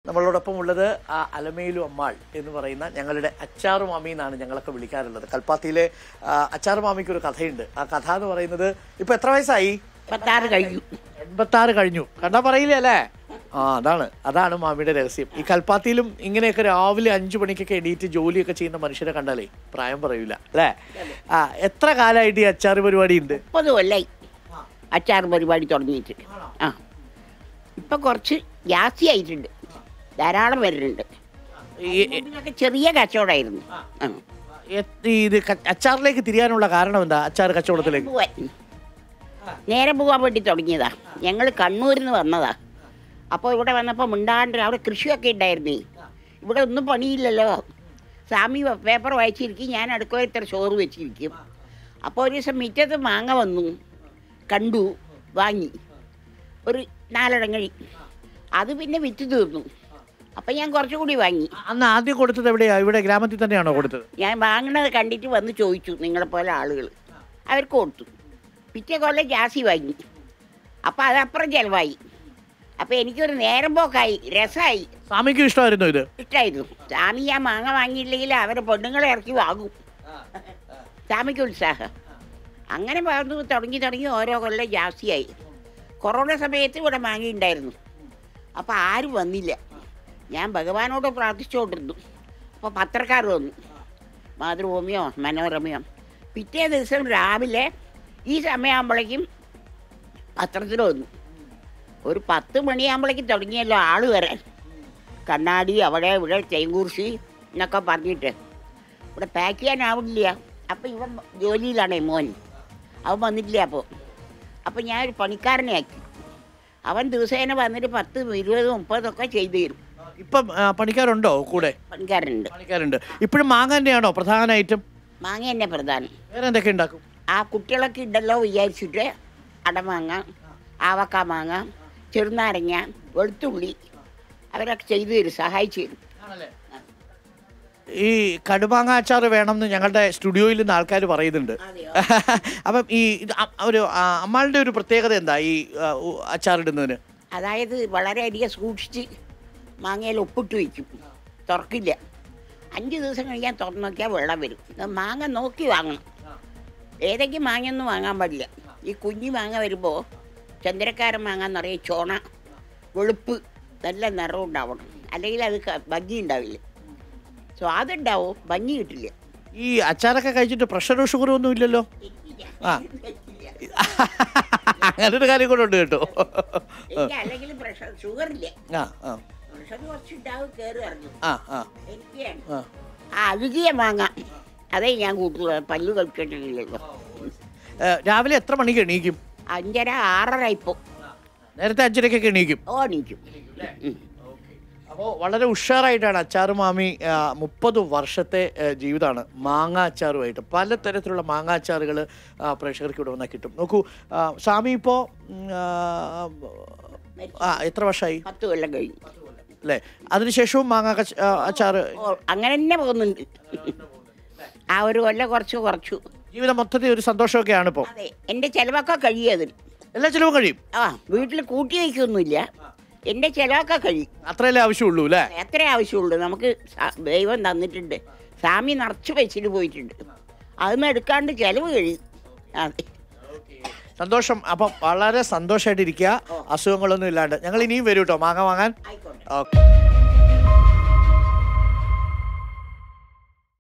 നമ്മളോടൊപ്പം ഉള്ളത് ആ അലമേലു അമ്മാൾ എന്ന് പറയുന്ന ഞങ്ങളുടെ അച്ചാറു മാമി എന്നാണ് ഞങ്ങളൊക്കെ വിളിക്കാറുള്ളത് കൽപ്പാത്തിയിലെ ആ, അച്ചാറു മാമിക്ക് ഒരു കഥയുണ്ട് ആ കഥ എന്ന് പറയുന്നത് ഇപ്പൊ എത്ര വയസ്സായി പത്താറ് കഴിഞ്ഞു എൺപത്തി ആറ് കഴിഞ്ഞു കണ്ടാ പറയില്ലേ അല്ലേ ആ അതാണ് അതാണ് മാമിയുടെ രഹസ്യം ഈ കൽപ്പാത്തിയിലും ഇങ്ങനെയൊക്കെ രാവിലെ അഞ്ചു മണിക്കൊക്കെ എണീറ്റ് ജോലിയൊക്കെ ചെയ്യുന്ന മനുഷ്യരെ കണ്ടാലേ പ്രായം പറയൂല അല്ലേ ആ എത്ര കാലമായിട്ട് ഈ അച്ചാറ് പരിപാടി ഉണ്ട് മുപ്പത് കൊല്ലായി അച്ചാർ പരിപാടി തുടങ്ങിയിട്ട് ആ ഇപ്പൊ കുറച്ച് ജാസ്തി ആയിട്ടുണ്ട് ധാരാളം വരുന്നുണ്ട് ഈ- ഇതിനൊക്കെ ചെറിയ കച്ചവടമായിരുന്നു ആ. എ- ഈ ഇത് ക- അച്ചാറിലേക്ക് തിരിയാനുള്ള കാരണം എന്താ അച്ചാർ കച്ചവടത്തിലേക്ക് പോവാൻ നേരെ പോകാൻ വേണ്ടി തുടങ്ങിയതാ ഞങ്ങൾ കണ്ണൂരിൽ നിന്ന് വന്നതാ അപ്പോൾ ഇവിടെ വന്നപ്പോൾ മിണ്ടാണ്ട് അവിടെ കൃഷിയൊക്കെ ഉണ്ടായിരുന്നേ ഇവിടെ ഒന്നും പണിയില്ലല്ലോ സ്വാമി പേപ്പർ വായിച്ചിരിക്കും ഞാൻ അടുക്കള ഇത്ര ചോറ് വെച്ചിരിക്കും അപ്പോൾ ഒരു ദിവസം മുറ്റത്ത് മാങ്ങ വന്നു കണ്ടു വാങ്ങി ഒരു നാലടങ്ങഴി അത് പിന്നെ വിറ്റ് തീർന്നു അപ്പം ഞാൻ കുറച്ചുകൂടി വാങ്ങി അന്ന് ആദ്യം കൊടുത്തത് എവിടെയാ ഇവിടെ ഗ്രാമത്തിൽ തന്നെയാണോ കൊടുത്തത് ഞാൻ വാങ്ങണത് കണ്ടിട്ട് വന്ന് ചോദിച്ചു നിങ്ങളെ പോലെ ആളുകൾ അവർക്ക് കൊടുത്തു പിറ്റേ കൊല്ലം ജാസി വാങ്ങി അപ്പം അതപ്പുറം ചിലവായി അപ്പം എനിക്കൊരു നേരം പോക്കായി രസമായി സ്വാമിക്കും ഇഷ്ടമായിരുന്നു ഇത് ഇഷ്ടമായിരുന്നു സ്വാമി ആ മാങ്ങ വാങ്ങിയില്ലെങ്കിൽ അവരെ പെണ്ണുങ്ങളെ ഇറക്കി വാങ്ങും സ്വാമിക്ക് ഉത്സാഹം അങ്ങനെ പറഞ്ഞു തുടങ്ങി തുടങ്ങി ഓരോ കൊല്ലം ജാസ്തിയായി കൊറോണ സമയത്ത് ഇവിടെ മാങ്ങിയിട്ടുണ്ടായിരുന്നു അപ്പോൾ ആരും വന്നില്ല ഞാൻ ഭഗവാനോട് പ്രാർത്ഥിച്ചുകൊണ്ടിരുന്നു അപ്പോൾ പത്രക്കാർ വന്നു മാതൃഭൂമിയോ മനോരമയോ പിറ്റേ ദിവസം രാവിലെ ഈ സമയമാകുമ്പോഴേക്കും പത്രത്തിൽ വന്നു ഒരു പത്ത് മണിയാകുമ്പോഴേക്കും തുടങ്ങിയല്ലോ ആള് വരാൻ കണ്ണാടി അവിടെ ഇവിടെ തേങ്കൂർശി എന്നൊക്കെ പറഞ്ഞിട്ട് ഇവിടെ പാക്ക് ചെയ്യാനാവില്ല അപ്പം ഇവൻ ജോലിയിലാണേ മോൻ അവൻ വന്നിട്ടില്ല അപ്പോൾ അപ്പം ഞാൻ ഒരു പണിക്കാരനെ ആക്കി അവൻ ദിവസേന വന്നിട്ട് പത്ത് ഇരുപത് മുപ്പതൊക്കെ ചെയ്തു തരും ഇപ്പം ആ, പണിക്കാരുണ്ടോ കൂടെ പണിക്കാരനുണ്ട് പണിക്കാരുണ്ട് ഇപ്പോഴും മാങ്ങ തന്നെയാണോ പ്രധാന ഐറ്റം മാങ്ങ തന്നെ പ്രധാനം വേറെ എന്തൊക്കെ ഉണ്ടാക്കും ആ കുട്ടികളൊക്കെ ഉണ്ടല്ലോ വിചാരിച്ചിട്ട് അടമാങ്ങ ആവക്ക മാങ്ങ ചെറുനാരങ്ങ വെളുത്തുള്ളി അവരൊക്കെ ചെയ്തു തരും സഹായിച്ചു തരും ഈ കടുമാങ്ങ അച്ചാർ വേണമെന്ന് ഞങ്ങളുടെ സ്റ്റുഡിയോയിൽ നിന്ന് ആൾക്കാർ പറയുന്നുണ്ട് അതെയോ? അപ്പം ഈ ഇത് അ- ഒരു ആ, അമ്മാളുടെ ഒരു പ്രത്യേകത എന്താ ഈ ആ, ഉ- അച്ചാറിടുന്നതിന് അതായത് വളരെയധികം സൂക്ഷിച്ച് മാങ്ങയിൽ ഒപ്പിട്ട് വയ്ക്കും തുറക്കില്ല അഞ്ച് ദിവസം കഴിഞ്ഞാൽ തുറന്നു നോക്കിയാൽ വെള്ളം വരും ഇത് മാങ്ങ നോക്കി വാങ്ങണം ഏതെങ്കിലും മാങ്ങയൊന്നും വാങ്ങാൻ പാടില്ല ഈ കുഞ്ഞി മാങ്ങ വരുമ്പോൾ ചന്ദ്രക്കാരൻ മാങ്ങ നിറയെ ചോണ വെളുപ്പ് നല്ല നിറം ഉണ്ടാവണം അല്ലെങ്കിൽ അത് ക- ഭംഗി ഉണ്ടാവില്ല സ്വാദുണ്ടാവും ഭംഗി കിട്ടില്ല ഈ അച്ചാറൊക്കെ കഴിച്ചിട്ട് പ്രഷറും ഷുഗറും ഒന്നും ഇല്ലല്ലോ ആ. അങ്ങനെ ഒരു കാര്യം കൂടെ ഉണ്ട് കേട്ടോ എനിക്ക് അല്ലെങ്കിൽ പ്രഷർ ഷുഗർ ഇല്ല ആ ആ പ്രഷർ കുറച്ചുണ്ടാവും കയറി ഇറങ്ങും ആ ആ എനിക്ക് ആ ആ അഴുകിയ മാങ്ങ അതേ ഞാൻ കൂട്ടുള്ളൂ പല്ലു കളിക്കണ്ടില്ലല്ലോ ഏ, രാവിലെ എത്ര മണിക്ക് എണീക്കും അഞ്ചര ആറര ഇപ്പോൾ നേരത്തെ അഞ്ചരക്കൊക്കെ എണീക്കും ഓ നീക്കും ഉം. അപ്പോൾ വളരെ ഉഷാറായിട്ടാണ് അച്ചാറ് മാമി മുപ്പത് വർഷത്തെ ആ, ജീവിതമാണ് മാങ്ങ അച്ചാറുമായിട്ട് പലതരത്തിലുള്ള മാങ്ങ അച്ചാറുകൾ പ്രേക്ഷകർക്ക് ഇവിടെ വന്നാൽ കിട്ടും നോക്കൂ ആ, സ്വാമി ഇപ്പോൾ ആ എത്ര വർഷമായി പത്ത് കൊല്ലം കഴിഞ്ഞു അല്ലേ അതിനുശേഷവും മാങ്ങ കച്ച- ആ, അച്ചാറ് ഓ അങ്ങനെ തന്നെ പോകുന്നുണ്ട് ആ ഒരു കൊല്ലം കുറച്ച് കുറച്ചു ജീവിതം മൊത്തത്തിൽ ഒരു സന്തോഷമൊക്കെയാണ് ഇപ്പോൾ അതെ എൻ്റെ ചിലവൊക്കെ കഴിയും എല്ലാ ചിലവും കഴിയും ആ വീട്ടിൽ കൂട്ടി വയ്ക്കൊന്നുമില്ല എൻ്റെ ചിലവൊക്കെ കഴിയും അത്രയല്ലേ ആവശ്യമുള്ളൂ അല്ലേ എത്ര ആവശ്യമുള്ളൂ നമുക്ക് സ- ദൈവം തന്നിട്ടുണ്ട് സ്വാമി നിറച്ച് വെച്ചിട്ട് പോയിട്ടുണ്ട് അതൊന്നും എടുക്കാണ്ട് ചിലവ് കഴിയും അതെ സന്തോഷം അപ്പം വളരെ സന്തോഷമായിട്ടിരിക്കുക അസുഖങ്ങളൊന്നും ഇല്ലാണ്ട് ഞങ്ങൾ ഇനിയും വരും കേട്ടോ മാങ്ങ വാങ്ങാൻ ആയിക്കോട്ടെ ഓക്കെ